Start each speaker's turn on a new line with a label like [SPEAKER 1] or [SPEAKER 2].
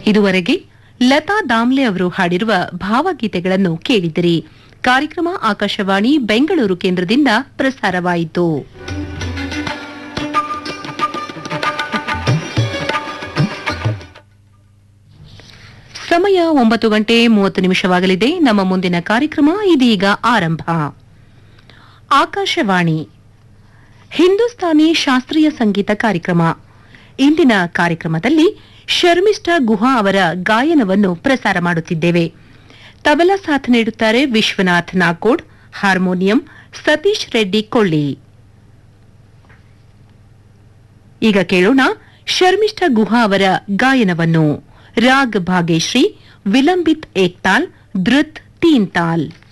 [SPEAKER 1] ಇದುವರೆಗೆ ಲತಾ ದಾಮ್ಲೆ ಅವರು ಹಾಡಿರುವ ಭಾವಗೀತೆಗಳನ್ನು ಕೇಳಿದಿರಿ ಕಾರ್ಯಕ್ರಮ ಆಕಾಶವಾಣಿ ಬೆಂಗಳೂರು ಕೇಂದ್ರದಿಂದ ಪ್ರಸಾರವಾಯಿತು ಸಮಯ ಒಂಬತ್ತು ಗಂಟೆ ಮೂವತ್ತು ನಿಮಿಷವಾಗಲಿದೆ ನಮ್ಮ ಮುಂದಿನ ಕಾರ್ಯಕ್ರಮ ಇದೀಗ ಆರಂಭ ಆಕಾಶವಾಣಿ ಹಿಂದೂಸ್ತಾನಿ ಶಾಸ್ತ್ರೀಯ ಸಂಗೀತ ಕಾರ್ಯಕ್ರಮ ಇಂದಿನ ಕಾರ್ಯಕ್ರಮದಲ್ಲಿ ಶರ್ಮಿಷ್ಠಾ ಗುಹಾ ಅವರ ಗಾಯನವನ್ನು ಪ್ರಸಾರ ಮಾಡುತ್ತಿದ್ದೇವೆ ತಬಲಾ ಸಾಥ್ ನೀಡುತ್ತಾರೆ ವಿಶ್ವನಾಥ್ ನಾಕೋಡ್ ಹಾರ್ಮೋನಿಯಂ ಸತೀಶ್ ರೆಡ್ಡಿ ಕೊಳ್ಳಿ ಈಗ ಕೇಳೋಣ ಶರ್ಮಿಷ್ಠಾ ಗುಹಾ ಅವರ ಗಾಯನವನ್ನು ರಾಗ್ ಭಾಗೇಶ್ರೀ ವಿಲಂಬಿತ್ ಏಕ್ತಾಲ್ ಧೃತ್ ತೀನ್ ತಾಲ್